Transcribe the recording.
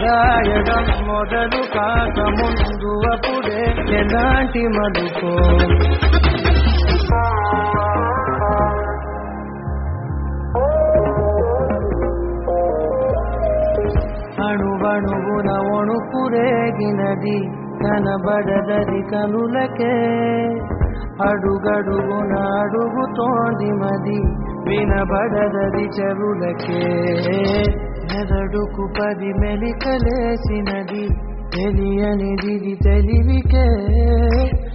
రాయడం మొదలు కాక ముందు అప్పుడే ఎలాంటి మలుపో అణువణువున ఒణుకురేగినది కనబడదది కనులకే అడుగడుగున అడుగుతోంది మది వినబడదది చెరులకే మెదడుకు పది మెలికలేసినది తెలియనిది తెలివికే